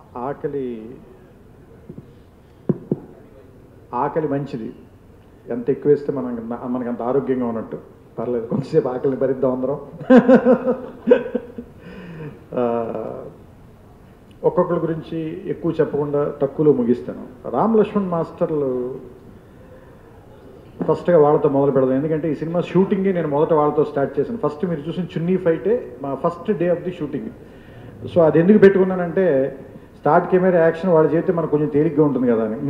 ఆకలి ఆకలి మంచిది ఎంత ఎక్కువ వేస్తే మనం మనకి అంత ఆరోగ్యంగా ఉన్నట్టు పర్లేదు కొంచెంసేపు ఆకలిని భరిద్దాం అందరం ఆ, ఒక్కొక్కరి గురించి ఎక్కువ చెప్పకుండా తక్కువలో ముగిస్తాను రామ్ లక్ష్మణ్ మాస్టర్లు ఫస్ట్గా వాళ్ళతో మొదలు పెడదాం ఎందుకంటే ఈ సినిమా షూటింగే నేను మొదట వాళ్ళతో స్టార్ట్ చేశాను ఫస్ట్ మీరు చూసిన చున్నీ ఫైటే మా first day of the shooting so అది ఎందుకు పెట్టుకున్నానంటే స్టార్ట్ కెమెరా యాక్షన్ వాళ్ళు చేస్తే మనకు కొంచెం తేలిగ్గా ఉంటుంది కదా అని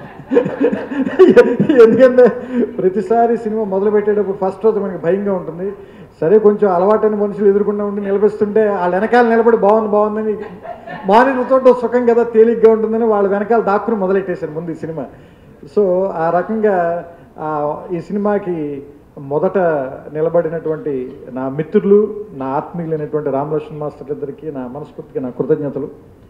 ఎందుకంటే ప్రతిసారి సినిమా మొదలు పెట్టేటప్పుడు ఫస్ట్ రోజు మనకి భయంగా ఉంటుంది సరే కొంచెం అలవాటైన మనుషులు ఎదుర్కొంటూ ఉండి నిలబెస్తుంటే వాళ్ళ వెనకాల నిలబడి బాగుంది బాగుందని మానినతో సుఖం కదా తేలిగ్గా ఉంటుందని వాళ్ళ వెనకాల దాక్కుని మొదలెట్టేశారు ముందు ఈ సినిమా సో ఆ రకంగా ఆ, ఈ సినిమాకి మొదట నిలబడినటువంటి నా మిత్రులు నా ఆత్మీయులైనటువంటి రామలక్ష్మణ్ మాస్టర్ ఇద్దరికి నా మనస్ఫూర్తిగా నా కృతజ్ఞతలు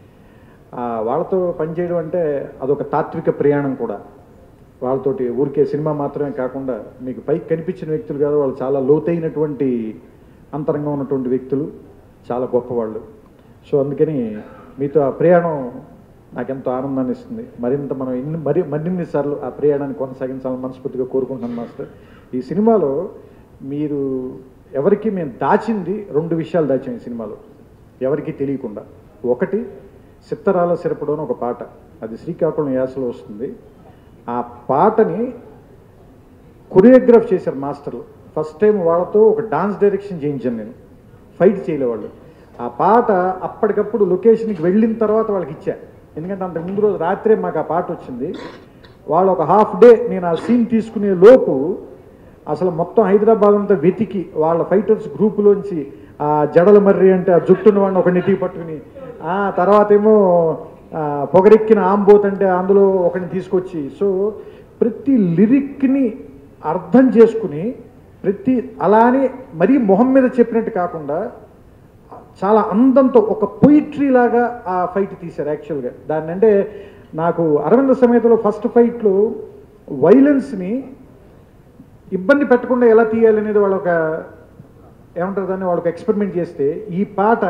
ఆ, వాళ్ళతో పనిచేయడం అంటే అదొక తాత్విక ప్రయాణం కూడా వాళ్ళతోటి ఊరికే సినిమా మాత్రమే కాకుండా మీకు పైకి కనిపించిన వ్యక్తులు కాదు వాళ్ళు చాలా లోతైనటువంటి అంతరంగం ఉన్నటువంటి వ్యక్తులు చాలా గొప్పవాళ్ళు సో అందుకని మీతో ఆ ప్రయాణం నాకెంతో ఆనందాన్ని ఇస్తుంది మరింత మనం ఇన్ని మరి మరిన్ని సార్లు ఆ ప్రయాణాన్ని కొనసాగించాలని మనస్ఫూర్తిగా కోరుకుంటున్నాను మాస్టర్ ఈ సినిమాలో మీరు ఎవరికి మేము దాచింది రెండు విషయాలు దాచాం ఈ సినిమాలో ఎవరికి తెలియకుండా ఒకటి సిత్తరాల సిరపడు అని ఒక పాట అది శ్రీకాకుళం యాసలో వస్తుంది ఆ పాటని కొరియోగ్రాఫ్ చేశారు మాస్టర్లు ఫస్ట్ టైం వాళ్ళతో ఒక డాన్స్ డైరెక్షన్ చేయించాను నేను ఫైట్ చేయలే వాళ్ళు ఆ పాట అప్పటికప్పుడు లొకేషన్కి వెళ్ళిన తర్వాత వాళ్ళకి ఇచ్చా ఎందుకంటే అంతకు ముందు రోజు రాత్రే మాకు ఆ పాట వచ్చింది వాళ్ళు ఒక హాఫ్ డే నేను ఆ సీన్ తీసుకునే లోపు అసలు మొత్తం హైదరాబాద్ అంతా వెతికి వాళ్ళ ఫైటర్స్ గ్రూపులోంచి ఆ జడల మర్రి అంటే ఆ జుట్టున్న వాడిని ఒక నెటికి పట్టుకుని ఆ తర్వాత ఏమో ఆ, పొగరెక్కిన ఆంబోత్ అంటే అందులో ఒకరిని తీసుకొచ్చి సో ప్రతి లిరిక్ని అర్థం చేసుకుని ప్రతి అలానే మరీ మొహం మీద చెప్పినట్టు కాకుండా చాలా అందంతో ఒక పొయిట్రీ లాగా ఆ ఫైట్ తీశారు యాక్చువల్గా దాన్ని అంటే నాకు అరవింద సమేతలో ఫస్ట్ ఫైట్లో వైలెన్స్ని ఇబ్బంది పెట్టకుండా ఎలా తీయాలి అనేది వాళ్ళు ఒక ఏమంటారు దాన్ని వాళ్ళకి ఎక్స్పెరిమెంట్ చేస్తే ఈ పాట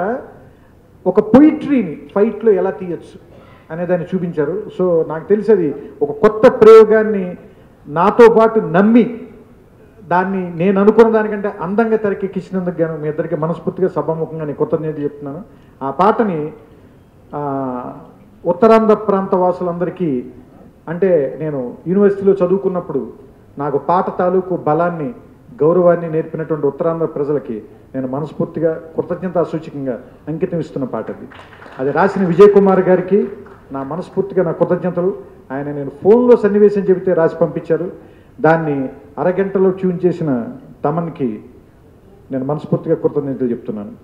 ఒక పొయిట్రీని ఫైట్లో ఎలా తీయచ్చు అనే దాన్ని చూపించారు సో నాకు తెలిసి అది ఒక కొత్త ప్రయోగాన్ని నాతో పాటు నమ్మి దాన్ని నేను అనుకున్న దానికంటే అందంగా తెరకెక్కించినందుకు గాను మీ ఇద్దరికి మనస్ఫూర్తిగా సభాముఖంగా నేను కృతజ్ఞతలు చెప్తున్నాను ఆ పాటని ఆ, ఉత్తరాంధ్ర ప్రాంత వాసులందరికీ అంటే నేను యూనివర్సిటీలో చదువుకున్నప్పుడు నాకు పాట తాలూకు బలాన్ని గౌరవాన్ని నేర్పినటువంటి ఉత్తరాంధ్ర ప్రజలకి నేను మనస్ఫూర్తిగా కృతజ్ఞతా సూచకంగా అంకితం ఇస్తున్న పాట అది అది రాసిన విజయ్ కుమార్ గారికి నా మనస్ఫూర్తిగా నా కృతజ్ఞతలు ఆయన నేను ఫోన్లో సన్నివేశం చెబితే రాసి పంపించారు దాన్ని అరగంటలో ట్యూన్ చేసిన తమన్కి నేను మనస్ఫూర్తిగా కృతజ్ఞతలు చెప్తున్నాను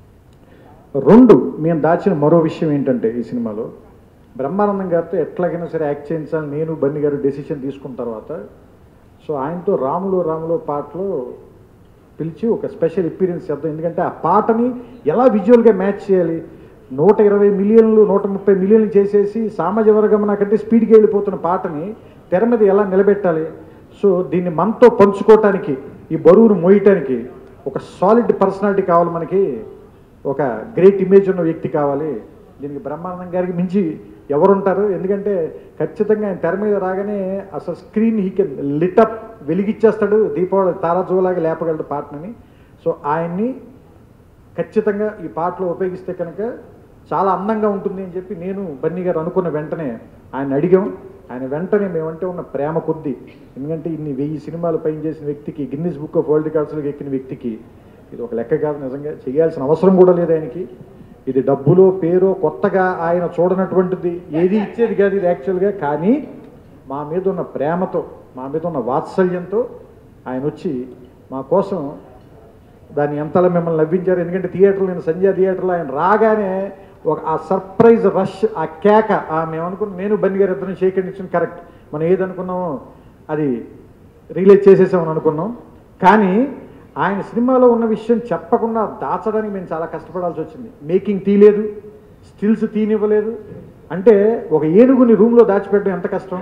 రెండు మేము దాచిన మరో విషయం ఏంటంటే ఈ సినిమాలో బ్రహ్మానందం గారితో ఎట్లాగైనా సరే యాక్ట్ చేయించాలని నేను బన్ని గారు డెసిషన్ తీసుకున్న తర్వాత సో ఆయనతో రాములు రాములు పాటలో పిలిచి ఒక స్పెషల్ ఎక్స్పీరియన్స్ చేద్దాం ఎందుకంటే ఆ పాటని ఎలా విజువల్గా మ్యాచ్ చేయాలి నూట ఇరవై మిలియన్లు నూట ముప్పై మిలియన్లు చేసేసి సామాజిక వర్గం నాకంటే స్పీడ్గా వెళ్ళిపోతున్న పాటని తెర మీద ఎలా నిలబెట్టాలి సో దీన్ని మనతో పంచుకోవటానికి ఈ బరువును మోయటానికి ఒక సాలిడ్ పర్సనాలిటీ కావాలి మనకి ఒక గ్రేట్ ఇమేజ్ ఉన్న వ్యక్తి కావాలి దీనికి బ్రహ్మానందం గారికి మించి ఎవరుంటారు ఎందుకంటే ఖచ్చితంగా ఆయన తెర మీద రాగానే అసలు స్క్రీన్ హీ కెన్ లిటప్ వెలిగిచ్చేస్తాడు దీపావళి తారాజువలాగా లేపగలడు పాటని సో ఆయన్ని ఖచ్చితంగా ఈ పాటలో ఉపయోగిస్తే కనుక చాలా అందంగా ఉంటుంది అని చెప్పి నేను బన్నీ గారు అనుకున్న వెంటనే ఆయన అడిగాం ఆయన వెంటనే మేమంటే ఉన్న ప్రేమ కొద్దీ ఎందుకంటే ఇన్ని వెయ్యి సినిమాలు పైన చేసిన వ్యక్తికి గిన్నిస్ బుక్ ఆఫ్ వరల్డ్ రికార్డ్స్లోకి ఎక్కిన వ్యక్తికి ఇది ఒక లెక్క కాదు నిజంగా చేయాల్సిన అవసరం కూడా లేదు ఆయనకి ఇది డబ్బులో పేరో కొత్తగా ఆయన చూడనటువంటిది ఏది ఇచ్చేది కాదు ఇది యాక్చువల్గా కానీ మా మీద ఉన్న ప్రేమతో మా మీద ఉన్న వాత్సల్యంతో ఆయన వచ్చి మా కోసం దాన్ని ఎంతలా మిమ్మల్ని నవ్వించారు ఎందుకంటే థియేటర్లో నేను సంజయ్ థియేటర్లో ఆయన రాగానే ఒక ఆ సర్ప్రైజ్ రష్ ఆ కేక ఆ మేము అనుకున్న నేను బన్ని గారు ఇద్దరు షేక్ ఇచ్చిన కరెక్ట్ మనం ఏది అనుకున్నామో అది రిలీజ్ చేసేసామని అనుకున్నాం కానీ ఆయన సినిమాలో ఉన్న విషయం చెప్పకుండా దాచడానికి మేము చాలా కష్టపడాల్సి వచ్చింది మేకింగ్ తీయలేదు స్టిల్స్ తీనివ్వలేదు అంటే ఒక ఏనుగుని రూమ్లో దాచిపెట్టడం ఎంత కష్టం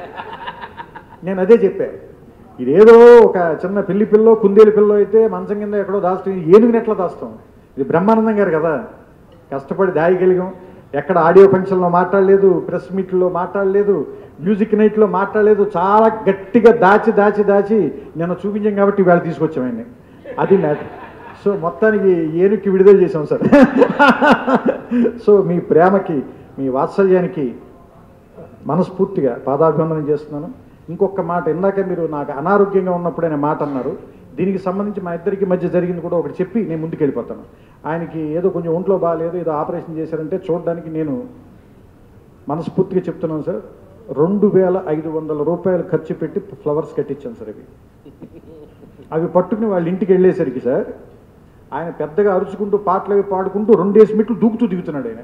నేను అదే చెప్పాను ఇదేదో ఒక చిన్న పిల్లి పిల్లో కుందేలు పిల్లో అయితే మంచం కింద ఎక్కడో దాస్తాం ఏనుగుని ఎట్లా దాస్తాం ఇది బ్రహ్మానందం గారు కదా కష్టపడి దాయగలిగాం ఎక్కడ ఆడియో ఫంక్షన్లో మాట్లాడలేదు ప్రెస్ మీట్లో మాట్లాడలేదు మ్యూజిక్ నైట్లో మాట్లాడలేదు చాలా గట్టిగా దాచి దాచి దాచి నేను చూపించాం కాబట్టి ఇవాళ తీసుకొచ్చాం ఆయన్ని అది మ్యాటర్ సో మొత్తానికి ఏనుక్కి విడుదల చేసాం సార్ సో మీ ప్రేమకి మీ వాత్సల్యానికి మనస్ఫూర్తిగా పాదాభివందనం చేస్తున్నాను ఇంకొక మాట ఇందాక మీరు నాకు అనారోగ్యంగా ఉన్నప్పుడు అనే మాట అన్నారు దీనికి సంబంధించి మా ఇద్దరికి మధ్య జరిగింది కూడా ఒకటి చెప్పి నేను ముందుకు వెళ్ళిపోతాను ఆయనకి ఏదో కొంచెం ఒంట్లో బాగాలేదు ఏదో ఆపరేషన్ చేశారంటే చూడడానికి నేను మనస్ఫూర్తిగా చెప్తున్నాను సార్ రెండు వేల ఐదు వందల రూపాయలు ఖర్చు పెట్టి ఫ్లవర్స్ కట్టించాను సార్ అవి అవి పట్టుకుని వాళ్ళ ఇంటికి వెళ్ళేసరికి సార్ ఆయన పెద్దగా అరుచుకుంటూ పాటలు అవి పాడుకుంటూ రెండేసి మెట్లు దూకుతూ దిగుతున్నాడు ఆయన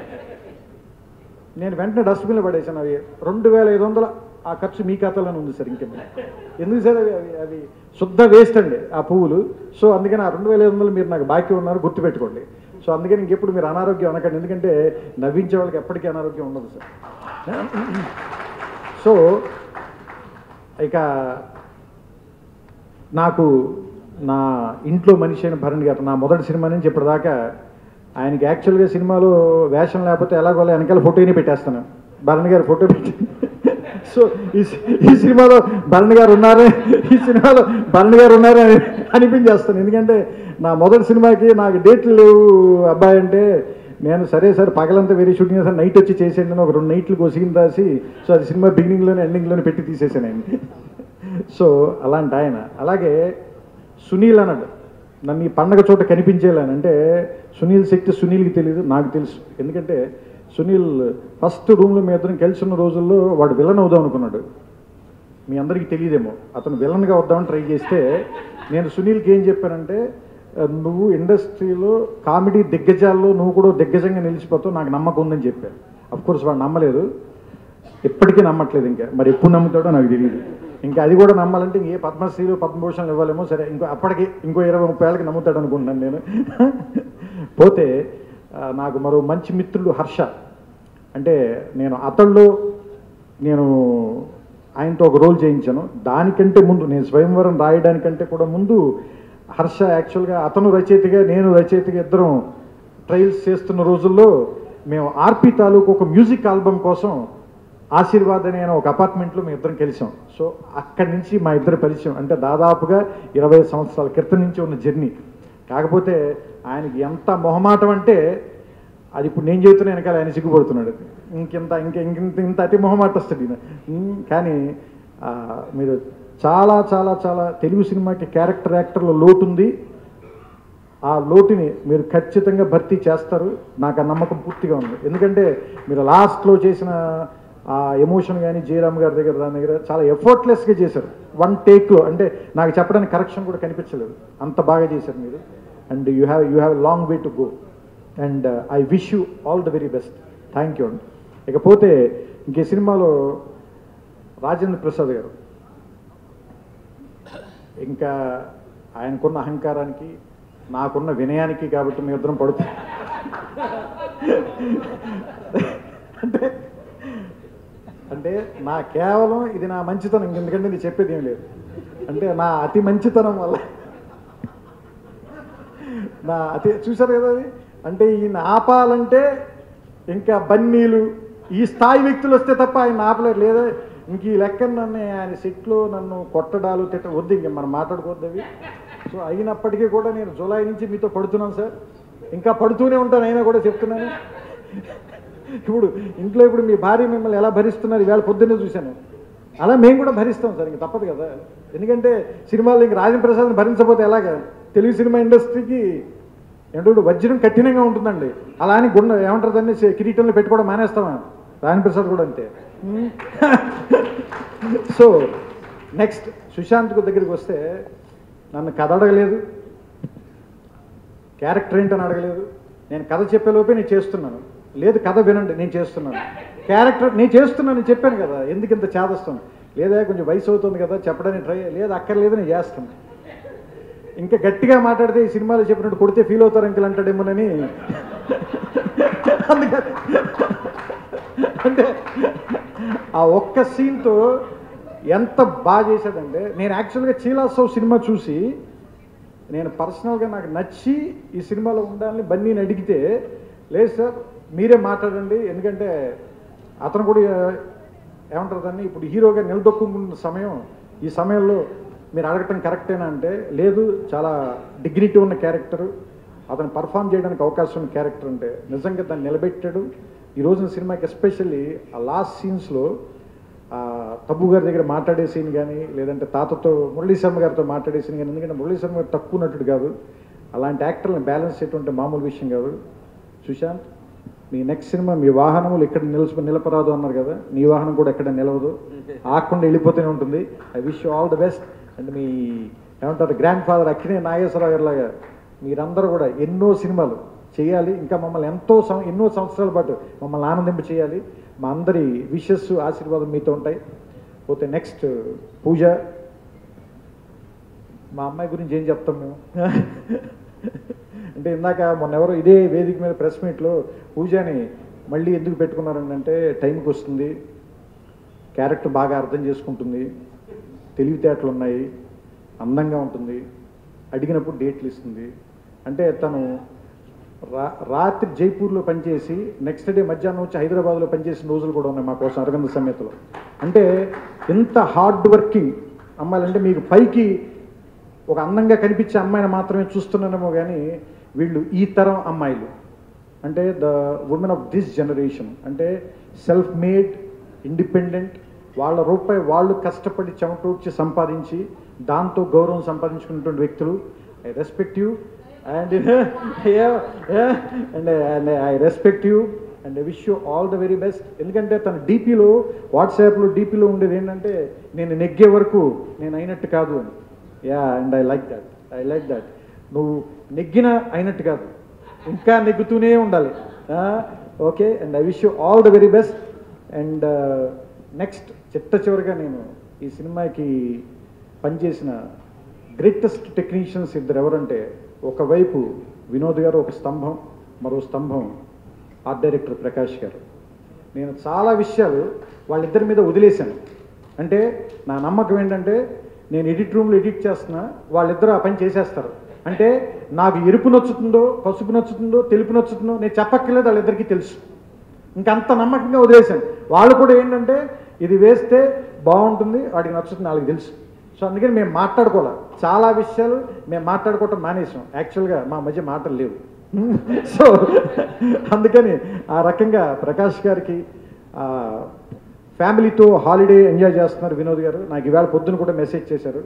నేను వెంటనే డస్ట్బిన్లో పడేసాను అవి రెండు వేల ఐదు వందల ఆ ఖర్చు మీ ఖాతాలోనే ఉంది సార్ ఇంకేం ఎందుకు సార్ అవి అవి అవి శుద్ధ వేస్ట్ అండి ఆ పువ్వులు సో అందుకని ఆ రెండు వేల ఐదు వందలు మీరు నాకు బాకీ ఉన్నారు గుర్తుపెట్టుకోండి సో అందుకని ఇంకెప్పుడు మీరు అనారోగ్యం అనకండి ఎందుకంటే నవ్వించే వాళ్ళకి ఎప్పటికీ అనారోగ్యం ఉండదు సార్ సో ఇక నాకు నా ఇంట్లో మనిషి అయిన భరణ్ గారు నా మొదటి సినిమా నుంచి ఇప్పటిదాకా ఆయనకి యాక్చువల్గా సినిమాలో వేషం లేకపోతే ఎలాగోలా వెనకాల ఫోటోని పెట్టేస్తాను భరణ్ గారు ఫోటో పెట్టి సో ఈ సి- ఈ సినిమాలో భరణ్ గారు ఉన్నారే ఈ సినిమాలో భరణ్ గారు ఉన్నారే అని అనిపించేస్తాను ఎందుకంటే నా మొదటి సినిమాకి నాకు డేట్లు లేవు అబ్బాయి అంటే నేను సరే సార్ పగలంతా వేరే షూటింగ్ చేస్తాను నైట్ వచ్చి చేసేయండి అని ఒక రెండు నైట్లు కోసిగిన రాసి సో అది సినిమా బిగినింగ్లోనే ఎండింగ్లోనే పెట్టి తీసేసాను ఆయన సో అలాంటి ఆయన అలాగే సునీల్ అన్నాడు నన్ను ఈ పండగ చోట కనిపించేలాని అంటే సునీల్ శక్తి సునీల్కి తెలియదు నాకు తెలుసు ఎందుకంటే సునీల్ ఫస్ట్ రూమ్లో మీ ఇద్దరం కలిసి ఉన్న రోజుల్లో వాడు విలన్ అవుదాం అనుకున్నాడు మీ అందరికీ తెలియదేమో అతను విలన్గా వద్దామని ట్రై చేస్తే నేను సునీల్కి ఏం చెప్పానంటే "ఆ, నువ్వు ఇండస్ట్రీలో కామెడీ దిగ్గజాల్లో నువ్వు కూడా దిగ్గజంగా నిలిచిపోతావు నాకు నమ్మకం ఉందని చెప్పాను అఫ్ కోర్స్ వాడు నమ్మలేదు ఎప్పటికీ నమ్మట్లేదు ఇంకా మరి ఎప్పుడు నమ్ముతాడో నాకు తెలియదు ఇంకా అది కూడా నమ్మాలంటే ఇంకే పద్మశ్రీలు పద్మభూషణలు ఇవ్వాలేమో సరే ఇంకో అప్పటికి ఇంకో ఇరవై ముప్పై ఏళ్ళకి నమ్ముతాడు అనుకుంటున్నాను నేను పోతే ఆ, నాకు మరో మంచి మిత్రుడు హర్ష అంటే నేను అతల్లో నేను ఆయనతో ఒక రోల్ చేయించాను దానికంటే ముందు నేను స్వయంవరం రాయడానికంటే కూడా ముందు హర్ష యాక్చువల్గా అతను రచయితగా నేను రచయితగా ఇద్దరం ట్రయల్స్ చేస్తున్న రోజుల్లో మేము ఆర్పి తాలూకు ఒక మ్యూజిక్ ఆల్బమ్ కోసం ఆశీర్వాద్ అనే ఒక అపార్ట్మెంట్లో మేము ఇద్దరం కలిసాం సో అక్కడి నుంచి మా ఇద్దరు పరిచయం అంటే దాదాపుగా ఇరవై సంవత్సరాల క్రితం నుంచి ఉన్న జర్నీ కాకపోతే ఆయనకి ఎంత మొహమాటం అంటే అది ఇప్పుడు నేను చెబుతున్నా వెనకాల ఆయన సిగ్గుపడుతున్నాడు ఇంకింత ఇంక ఇంకింత ఇంత అతి మొహమాటస్తుంది ఈయన. ఉమ్, కానీ ఆ, మీరు చాలా చాలా చాలా తెలుగు సినిమాకి క్యారెక్టర్ యాక్టర్లో లోటు ఉంది ఆ లోటుని మీరు ఖచ్చితంగా భర్తీ చేస్తారు నాకు ఆ నమ్మకం పూర్తిగా ఉంది ఎందుకంటే మీరు లాస్ట్లో చేసిన ఆ ఎమోషన్ కానీ జయరామ్ గారి దగ్గర దాని దగ్గర చాలా ఎఫర్ట్లెస్గా చేశారు వన్ టేక్లో అంటే నాకు చెప్పడానికి కరెక్షన్ కూడా కనిపించలేదు అంత బాగా చేశారు మీరు and you have you have long way to go and I wish you all the very best thank you అండి ఇకపోతే ఇంకే సినిమాలో రాజేంద్ర ప్రసాద్ గారు ఇంకా ఆయనకున్న అహంకారానికి నాకున్న వినయానికి కాబట్టి మీ ఇద్దరం పడుతుంది అంటే అంటే నా కేవలం ఇది నా మంచితనం ఎందుకంటే నేను చెప్పేది ఏం లేదు అంటే నా అతి మంచితనం వల్ల నా అతి చూశారు కదా అది అంటే ఈయన ఆపాలంటే ఇంకా బన్నీలు ఈ స్థాయి వ్యక్తులు వస్తే తప్ప ఆయన ఆపలేరు లేదా ఇంక ఈ లెక్కన నన్ను ఆయన సెట్లో నన్ను కొట్టడాలు తిట్ట వద్దు ఇంక మనం మాట్లాడుకోవద్దు అవి సో అయినప్పటికీ కూడా నేను జూలై నుంచి మీతో పడుతున్నాను సార్ ఇంకా పడుతూనే ఉంటాను అయినా కూడా చెప్తున్నాను ఇప్పుడు ఇంట్లో ఇప్పుడు మీ భార్య మిమ్మల్ని ఎలా భరిస్తున్నారు ఈవేళ పొద్దున్నే చూశాను అలా మేము కూడా భరిస్తాం సార్ ఇంక తప్పదు కదా ఎందుకంటే సినిమాల్లో ఇంక రాజేంద్ర ప్రసాద్ని భరించకపోతే ఎలాగా తెలుగు సినిమా ఇండస్ట్రీకి ఏంటో వజ్రం కఠినంగా ఉంటుందండి అలా అని గుండె ఏమంటారు దాన్ని సి- కిరీటంలో పెట్టుకోవడం మానేస్తామా రాజేంద్ర ప్రసాద్ కూడా అంతే సో నెక్స్ట్ సుశాంత్ దగ్గరికి వస్తే నన్ను కథ అడగలేదు క్యారెక్టర్ ఏంటని అడగలేదు నేను కథ చెప్పేలోపే నేను చేస్తున్నాను లేదు కథ వినండి నేను చేస్తున్నాను క్యారెక్టర్ నేను చేస్తున్నాను నేను చెప్పాను కదా ఎందుకు ఇంత చేదస్తాను లేదా కొంచెం వయసు అవుతుంది కదా చెప్పడానికి ట్రై లేదు అక్కర్లేదు నేను చేస్తాను ఇంకా గట్టిగా మాట్లాడితే ఈ సినిమాలో చెప్పినట్టు కొడితే ఫీల్ అవుతారు అంకుల్ అంటాడేమోనని అందుకని అంటే ఆ ఒక్క సీన్తో ఎంత బాగా చేశాడంటే నేను యాక్చువల్గా చీలాసవ్ సినిమా చూసి నేను పర్సనల్గా నాకు నచ్చి ఈ సినిమాలో ఉండాలని బన్నీని అడిగితే లేదు సార్ మీరే మాట్లాడండి ఎందుకంటే అతను కూడా ఏమంటారు దాన్ని ఇప్పుడు హీరోగా నిలదొక్కున్న సమయం ఈ సమయంలో మీరు అడగటం కరెక్టేనా అంటే లేదు చాలా డిగ్నిటీ ఉన్న క్యారెక్టర్ అతను పర్ఫామ్ చేయడానికి అవకాశం ఉన్న క్యారెక్టర్ అంటే నిజంగా దాన్ని నిలబెట్టాడు ఈ రోజున సినిమాకి ఎస్పెషల్లీ ఆ లాస్ట్ సీన్స్లో తబ్బు గారి దగ్గర మాట్లాడే సీన్ కానీ లేదంటే తాతతో మురళీ శర్మ గారితో మాట్లాడే సీన్ కానీ ఎందుకంటే మురళీ శర్మ గారు తక్కువ నటుడు కాదు అలాంటి యాక్టర్లను బ్యాలెన్స్ చేయటువంటి మామూలు విషయం కాదు సుశాంత్ మీ నెక్స్ట్ సినిమా మీ వాహనములు ఇక్కడ నిలిచి నిలపరాదు అన్నారు కదా నీ వాహనం కూడా ఎక్కడ నిలవదు ఆకుండా వెళ్ళిపోతూనే ఉంటుంది I wish all the best and మీ ఏమంటారు గ్రాండ్ ఫాదర్ అక్కినే నాగేశ్వరరావు గారి లాగా మీరందరూ కూడా ఎన్నో సినిమాలు చేయాలి ఇంకా మమ్మల్ని ఎంతో సం ఎన్నో సంవత్సరాల పాటు మమ్మల్ని ఆనందింప చేయాలి మా అందరి విషెస్ ఆశీర్వాదం మీతో ఉంటాయి పోతే నెక్స్ట్ పూజ మా అమ్మాయి గురించి ఏం చెప్తాం మేము అంటే ఇందాక మొన్న ఎవరో ఇదే వేదిక మీద ప్రెస్ మీట్లో పూజని మళ్ళీ ఎందుకు పెట్టుకున్నారని అంటే టైంకి వస్తుంది క్యారెక్టర్ బాగా అర్థం చేసుకుంటుంది తెలివితేటలు ఉన్నాయి అందంగా ఉంటుంది అడిగినప్పుడు డేట్లు ఇస్తుంది అంటే తను రా రాత్రి జైపూర్లో పనిచేసి నెక్స్ట్ డే మధ్యాహ్నం వచ్చి హైదరాబాద్లో పనిచేసిన రోజులు కూడా ఉన్నాయి మా కోసం అరవింద సమేతలో అంటే ఎంత హార్డ్ వర్కింగ్ అమ్మాయిలంటే మీకు పైకి ఒక అందంగా కనిపించే అమ్మాయిని మాత్రమే చూస్తున్నానేమో కానీ వీళ్ళు ఈ తరం అమ్మాయిలు అంటే the women of this generation అంటే సెల్ఫ్ మేడ్ ఇండిపెండెంట్ వాళ్ళ రూపాయి వాళ్ళు కష్టపడి చెమటూడ్చి సంపాదించి దాంతో గౌరవం సంపాదించుకున్నటువంటి వ్యక్తులు I respect you and and and I respect you and I wish you all the very best ఎందుకంటే తన డీపీలో వాట్సాప్లో డీపీలో ఉండేది ఏంటంటే నేను నెగ్గే వరకు నేను అయినట్టు కాదు అని yeah and I like that I like that నువ్వు నెగ్గిన అయినట్టు కాదు ఇంకా నెగ్గుతూనే ఉండాలి okay and I wish you all the very best and next చిట్ట చివరిగా నేను ఈ సినిమాకి పనిచేసిన గ్రేటెస్ట్ టెక్నీషియన్స్ ఇద్దరు ఎవరంటే ఒకవైపు వినోద్ గారు ఒక స్తంభం మరో స్తంభం ఆర్ట్ డైరెక్టర్ ప్రకాష్ గారు నేను చాలా విషయాలు వాళ్ళిద్దరి మీద వదిలేశాను అంటే నా నమ్మకం ఏంటంటే నేను ఎడిట్ రూమ్లో ఎడిట్ చేస్తున్నా వాళ్ళిద్దరూ ఆ పని చేసేస్తారు అంటే నాకు ఎరుపు నచ్చుతుందో పసుపు నచ్చుతుందో తెలుపు నచ్చుతుందో నేను చెప్పక్కర్లేదు వాళ్ళిద్దరికీ తెలుసు ఇంకా అంత నమ్మకంగా వదిలేశాను వాళ్ళు కూడా ఏంటంటే ఇది వేస్తే బాగుంటుంది వాడికి నచ్చుతుంది వాళ్ళకి తెలుసు సో అందుకని మేము మాట్లాడుకోవాలి చాలా విషయాలు మేము మాట్లాడుకోవటం మానేసాం యాక్చువల్గా మా మధ్య మాటలు లేవు సో అందుకని ఆ రకంగా ప్రకాష్ గారికి ఆ, ఫ్యామిలీతో హాలిడే ఎంజాయ్ చేస్తున్నారు వినోద్ గారు నాకు ఇవాళ పొద్దున కూడా మెసేజ్ చేశారు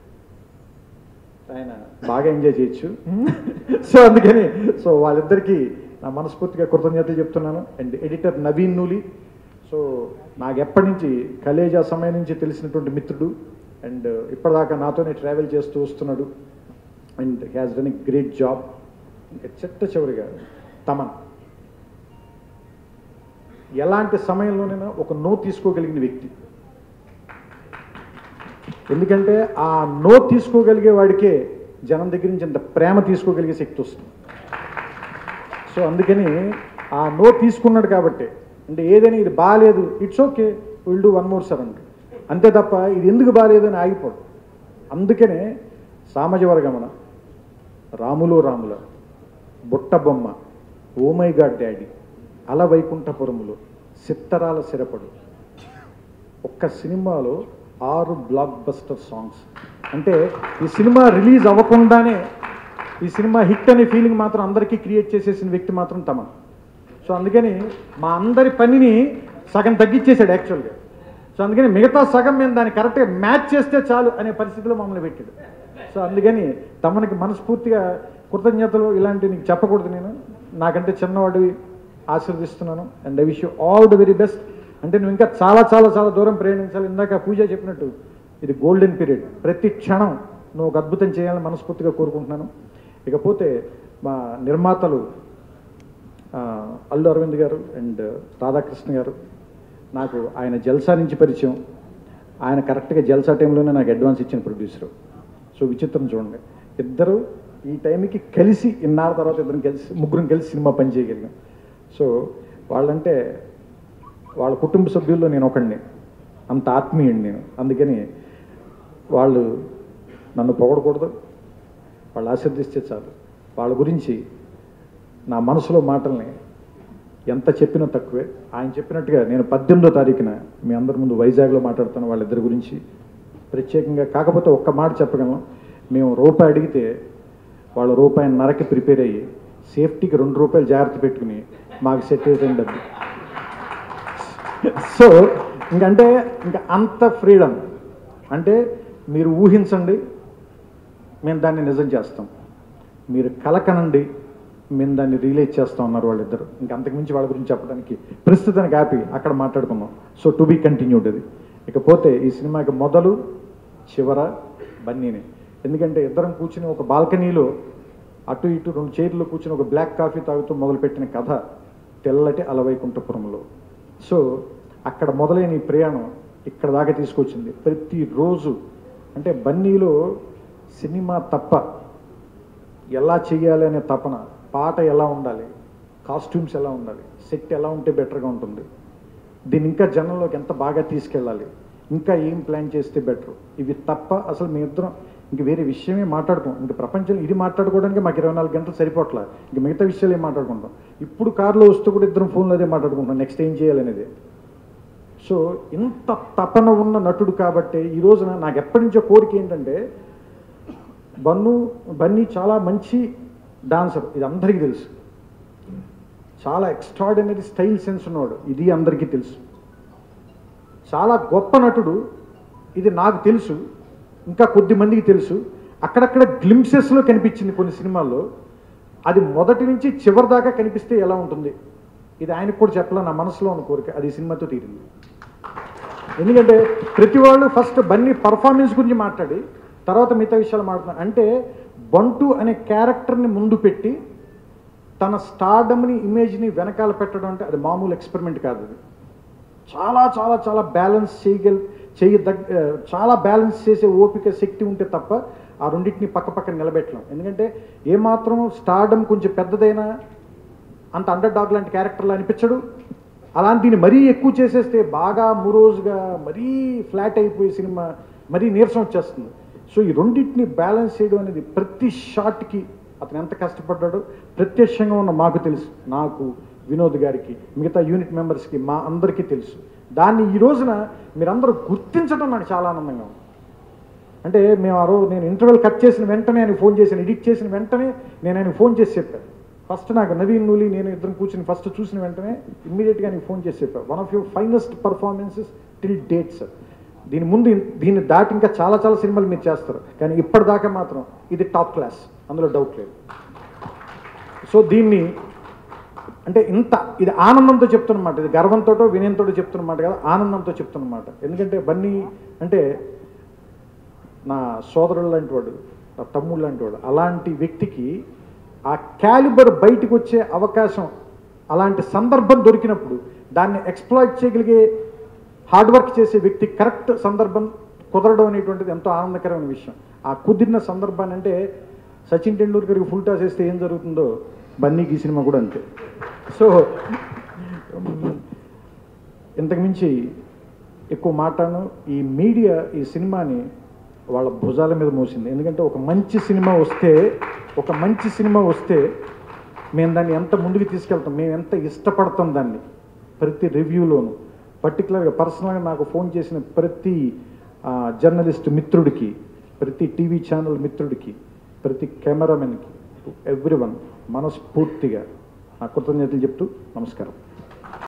ఆయన బాగా ఎంజాయ్ చేయొచ్చు సో అందుకని సో వాళ్ళిద్దరికీ నా మనస్ఫూర్తిగా కృతజ్ఞతలు చెప్తున్నాను and editor Naveen Nooli so నాకు ఎప్పటి నుంచి కలేజా సమయం నుంచి తెలిసినటువంటి మిత్రుడు అండ్ ఇప్పటిదాకా నాతోనే ట్రావెల్ చేస్తూ వస్తున్నాడు and has done a great job ఇంకా చిట్ట చివరిగా తమన్ ఎలాంటి సమయంలోనైనా ఒక నో తీసుకోగలిగిన వ్యక్తి ఎందుకంటే ఆ నో తీసుకోగలిగే వాడికే జనం దగ్గర నుంచి అంత ప్రేమ తీసుకోగలిగే శక్తి వస్తుంది సో అందుకని ఆ నో తీసుకున్నాడు కాబట్టి అంటే ఏదైనా ఇది బాగాలేదు it's okay will do one more sir అంటే అంతే తప్ప ఇది ఎందుకు బాగాలేదు అని ఆగిపోడు అందుకనే సామాజ వర్గమన రాములో రాముల బుట్ట బొమ్మ ఓమై గాడ్ డాడీ అల వైకుంఠపురములు సిత్తరాల సిరపడు ఒక్క సినిమాలో ఆరు బ్లాక్ బస్టర్ సాంగ్స్ అంటే ఈ సినిమా రిలీజ్ అవ్వకుండానే ఈ సినిమా హిట్ అనే ఫీలింగ్ మాత్రం అందరికీ క్రియేట్ చేసేసిన వ్యక్తి మాత్రం తమన్ సో అందుకని మా అందరి పనిని సగం తగ్గించేశాడు యాక్చువల్గా సో అందుకని మిగతా సగం మేము దాన్ని కరెక్ట్గా మ్యాచ్ చేస్తే చాలు అనే పరిస్థితిలో మమ్మల్ని పెట్టాడు సో అందుకని తమనికి మనస్ఫూర్తిగా కృతజ్ఞతలు ఇలాంటివి నీకు చెప్పకూడదు నేను నాకంటే చిన్నవాడివి ఆశీర్దిస్తున్నాను and I wish you all the very best అంటే నువ్వు ఇంకా చాలా చాలా చాలా దూరం ప్రయాణించాలి ఇందాక పూజ చెప్పినట్టు ఇది గోల్డెన్ పీరియడ్ ప్రతి క్షణం నువ్వు ఒక అద్భుతం చేయాలని మనస్ఫూర్తిగా కోరుకుంటున్నాను ఇకపోతే మా నిర్మాతలు ఆ, అల్లు అరవింద్ గారు అండ్ రాధాకృష్ణ గారు నాకు ఆయన జల్సా నుంచి పరిచయం ఆయన కరెక్ట్గా జల్సా టైంలోనే నాకు అడ్వాన్స్ ఇచ్చిన ప్రొడ్యూసరు సో విచిత్రం చూడండి ఇద్దరు ఈ టైంకి కలిసి ఇన్నాళ్ళ తర్వాత ఇద్దరం కలిసి ముగ్గురం కలిసి సినిమా పని చేయగలిగాం సో వాళ్ళంటే వాళ్ళ కుటుంబ సభ్యుల్లో నేను ఒకడిని అంత ఆత్మీయుడిని నేను అందుకని వాళ్ళు నన్ను పొగడకూడదు వాళ్ళు ఆశీర్దిస్తే చాలు వాళ్ళ గురించి నా మనసులో మాటల్ని ఎంత చెప్పినా తక్కువే ఆయన చెప్పినట్టుగా నేను పద్దెనిమిదో తారీఖున మీ అందరి ముందు వైజాగ్లో మాట్లాడుతాను వాళ్ళిద్దరి గురించి ప్రత్యేకంగా కాకపోతే ఒక్క మాట చెప్పగలను మేము రూపాయి అడిగితే వాళ్ళ రూపాయి నరకి ప్రిపేర్ అయ్యి సేఫ్టీకి రెండు రూపాయలు జాగ్రత్త పెట్టుకుని మాకు సెట్ అయిపోయింది డబ్బు సో ఇంకంటే ఇంకా అంత ఫ్రీడమ్ అంటే మీరు ఊహించండి మేము దాన్ని నిజం చేస్తాం మీరు కలకనండి మేము దాన్ని రిలీజ్ చేస్తాం ఉన్నారు వాళ్ళిద్దరు ఇంకా అంతకుమించి వాళ్ళ గురించి చెప్పడానికి ప్రస్తుతానికి హ్యాపీ అక్కడ మాట్లాడుకుందాం సో టు బీ కంటిన్యూడ్ ఇది ఇకపోతే ఈ సినిమాకి మొదలు చివర బన్నీనే ఎందుకంటే ఇద్దరం కూర్చుని ఒక బాల్కనీలో అటు ఇటు రెండు చైర్లో కూర్చుని ఒక బ్లాక్ కాఫీ తాగుతూ మొదలుపెట్టిన కథ తెల్లటి అలవైకుంఠపురంలో సో అక్కడ మొదలైన ఈ ప్రయాణం ఇక్కడ దాకా తీసుకొచ్చింది ప్రతిరోజు అంటే బన్నీలో సినిమా తప్ప ఎలా చేయాలి అనే తపన పాట ఎలా ఉండాలి కాస్ట్యూమ్స్ ఎలా ఉండాలి సెట్ ఎలా ఉంటే బెటర్గా ఉంటుంది దీన్ని ఇంకా జనంలోకి ఎంత బాగా తీసుకెళ్ళాలి ఇంకా ఏం ప్లాన్ చేస్తే బెటర్ ఇవి తప్ప అసలు మీ ఇద్దరం ఇంక వేరే విషయమే మాట్లాడుకోం ఇంక ప్రపంచంలో ఇది మాట్లాడుకోవడానికి మాకు ఇరవై నాలుగు గంటలు సరిపోట్లా ఇంక మిగతా విషయాలు ఏం మాట్లాడుకుంటాం ఇప్పుడు కారులో వస్తూ కూడా ఇద్దరం ఫోన్లో అదే మాట్లాడుకుంటాం నెక్స్ట్ ఏం చేయాలనేది సో ఇంత తపన ఉన్న నటుడు కాబట్టి ఈ రోజున నాకు ఎప్పటి నుంచో కోరిక ఏంటంటే బన్ను బన్నీ చాలా మంచి డాన్సర్ ఇది అందరికీ తెలుసు చాలా ఎక్స్ట్రాడినరీ స్టైల్ సెన్స్ ఉన్నవాడు ఇది అందరికీ తెలుసు చాలా గొప్ప నటుడు ఇది నాకు తెలుసు ఇంకా కొద్ది మందికి తెలుసు అక్కడక్కడ గ్లింప్సెస్లో కనిపించింది కొన్ని సినిమాల్లో అది మొదటి నుంచి చివరి దాకా కనిపిస్తే ఎలా ఉంటుంది ఇది ఆయనకు కూడా చెప్పాలని నా మనసులో ఉన్న కోరిక అది ఈ సినిమాతో తీరింది ఎందుకంటే ప్రతి వాళ్ళు ఫస్ట్ బన్నీ పర్ఫార్మెన్స్ గురించి మాట్లాడి తర్వాత మిగతా విషయాలు మాట్లాడుతున్నారు అంటే బంటు అనే క్యారెక్టర్ని ముందు పెట్టి తన స్టార్డమ్ని ఇమేజ్ని వెనకాల పెట్టడం అంటే అది మామూలు ఎక్స్పెరిమెంట్ కాదు అది చాలా చాలా చాలా బ్యాలెన్స్ చేయగల చేయ దగ్గ చాలా బ్యాలెన్స్ చేసే ఓపిక శక్తి ఉంటే తప్ప ఆ రెండింటిని పక్క పక్కన నిలబెట్టలేం ఎందుకంటే ఏమాత్రం స్టార్డమ్ కొంచెం పెద్దదైనా అంత అండర్ డాగ్ లాంటి క్యారెక్టర్లు అనిపించడు అలాంటి దీన్ని మరీ ఎక్కువ చేసేస్తే బాగా మురోజుగా మరీ ఫ్లాట్ అయిపోయి సినిమా మరీ నీరసం వచ్చేస్తుంది సో ఈ రెండింటిని బ్యాలెన్స్ చేయడం అనేది ప్రతి షాట్కి అతను ఎంత కష్టపడ్డాడో ప్రత్యక్షంగా ఉన్న మాకు తెలుసు నాకు వినోద్ గారికి మిగతా యూనిట్ మెంబర్స్కి మా అందరికీ తెలుసు దాన్ని ఈ రోజున మీరందరూ గుర్తించడం నాకు చాలా ఆనందంగా ఉంది అంటే మేము ఆ రోజు నేను ఇంటర్వెల్ కట్ చేసిన వెంటనే ఆయన ఫోన్ చేశాను ఎడిట్ చేసిన వెంటనే నేను ఆయన ఫోన్ చేసి చెప్పాను ఫస్ట్ నాకు నవీన్ నూలి నేను ఇద్దరం కూర్చుని ఫస్ట్ చూసిన వెంటనే ఇమ్మీడియట్గా నీకు ఫోన్ చేసి చెప్పాను one of your finest performances till date sir దీని ముందు ఇన్- దీన్ని దాటి ఇంకా చాలా చాలా సినిమాలు మీరు చేస్తారు కానీ ఇప్పటిదాకా మాత్రం ఇది టాప్ క్లాస్ అందులో డౌట్ లేదు సో దీన్ని అంటే ఇంత ఇది ఆనందంతో చెప్తున్నమాట ఇది గర్వంతోటో వినయంతో చెప్తున్నమాట కదా ఆనందంతో చెప్తున్నమాట ఎందుకంటే బన్నీ అంటే నా సోదరుడు లాంటి వాడు నా తమ్ముడు లాంటి వాడు అలాంటి వ్యక్తికి ఆ క్యాలిబర్ బయటకు వచ్చే అవకాశం అలాంటి సందర్భం దొరికినప్పుడు దాన్ని ఎక్స్ప్లాయిట్ చేయగలిగే హార్డ్ వర్క్ చేసే వ్యక్తి కరెక్ట్ సందర్భం కుదరడం అనేటువంటిది ఎంతో ఆనందకరమైన విషయం ఆ కుదిరిన సందర్భాన్ని అంటే సచిన్ టెండూల్కర్కి ఫుల్ టాస్ వేస్తే ఏం జరుగుతుందో బన్నీకి ఈ సినిమా కూడా అంతే సో ఇంతకు మించి ఎక్కువ మాట్లాడను ఈ మీడియా ఈ సినిమాని వాళ్ళ భుజాల మీద మోసింది ఎందుకంటే ఒక మంచి సినిమా వస్తే ఒక మంచి సినిమా వస్తే మేము దాన్ని ఎంత ముందుకు తీసుకెళ్తాం మేము ఎంత ఇష్టపడతాం దాన్ని ప్రతి రివ్యూలోను పర్టికులర్గా పర్సనల్గా నాకు ఫోన్ చేసిన ప్రతి జర్నలిస్ట్ మిత్రుడికి ప్రతి టీవీ ఛానల్ మిత్రుడికి ప్రతి కెమెరామెన్కి ఎవ్రీ వన్ మనస్ఫూర్తిగా నా కృతజ్ఞతలు చెప్తూ నమస్కారం